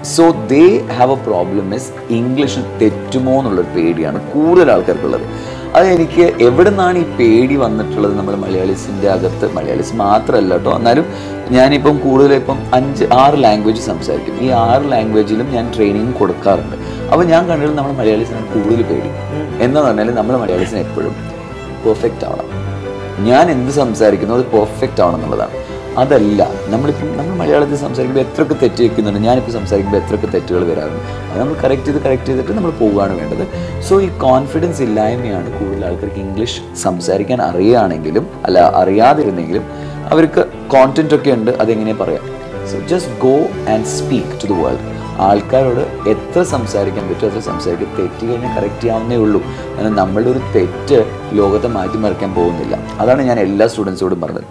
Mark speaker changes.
Speaker 1: so they have a problem is ഇംഗ്ലീഷിൽ തെറ്റുമോ എന്നുള്ളൊരു പേടിയാണ് കൂടുതൽ ആൾക്കാർക്കുള്ളത് അത് എനിക്ക് എവിടെ നിന്നാണ് ഈ പേടി വന്നിട്ടുള്ളത് നമ്മൾ മലയാളീസിൻ്റെ അകത്ത് മലയാളീസ് മാത്രമല്ല കേട്ടോ എന്നാലും ഞാനിപ്പം കൂടുതൽ ഇപ്പം അഞ്ച് ആറ് ലാംഗ്വേജ് സംസാരിക്കും ഈ ആറ് ലാംഗ്വേജിലും ഞാൻ ട്രെയിനിങ് കൊടുക്കാറുണ്ട് അപ്പോൾ ഞാൻ കണ്ടിട്ട് നമ്മൾ മലയാളീസിനാണ് കൂടുതൽ പേടി എന്ന് പറഞ്ഞാൽ നമ്മൾ മലയാളീസിന് എപ്പോഴും പെർഫെക്റ്റ് ആവണം ഞാൻ എന്ത് സംസാരിക്കുന്നു അത് പെർഫെക്റ്റ് ആവണം എന്നുള്ളതാണ് അതല്ല നമ്മളിപ്പം നമ്മൾ മലയാളത്തിൽ സംസാരിക്കുമ്പോൾ എത്രയൊക്കെ തെറ്റ് വയ്ക്കുന്നുണ്ട് ഞാനിപ്പോൾ സംസാരിക്കുമ്പോൾ എത്രയൊക്കെ തെറ്റുകൾ വരാറുണ്ട് അത് നമ്മൾ കറക്റ്റ് ചെയ്ത് കറക്റ്റ് ചെയ്തിട്ട് നമ്മൾ പോവുകയാണ് വേണ്ടത് സോ ഈ കോൺഫിഡൻസ് ഇല്ലായ്മയാണ് കൂടുതൽ ആൾക്കാർക്ക് ഇംഗ്ലീഷ് സംസാരിക്കാൻ അറിയുകയാണെങ്കിലും അല്ല അറിയാതിരുന്നെങ്കിലും അവർക്ക് കോണ്ടന്റ് ഒക്കെ ഉണ്ട് അതെങ്ങനെ പറയാം so just go and speak to the world ആൾക്കാരോട് എത്ര സംസാരിക്കാൻ പറ്റും അത്ര സംസാരിക്കും തെറ്റ് കഴിഞ്ഞാൽ കറക്റ്റ് ചെയ്യാവുന്നേ ഉള്ളൂ കാരണം നമ്മളുടെ ഒരു തെറ്റ് ലോകത്തെ മാറ്റിമറിക്കാൻ പോകുന്നില്ല അതാണ് ഞാൻ എല്ലാ സ്റ്റുഡൻസോടും പറഞ്ഞത്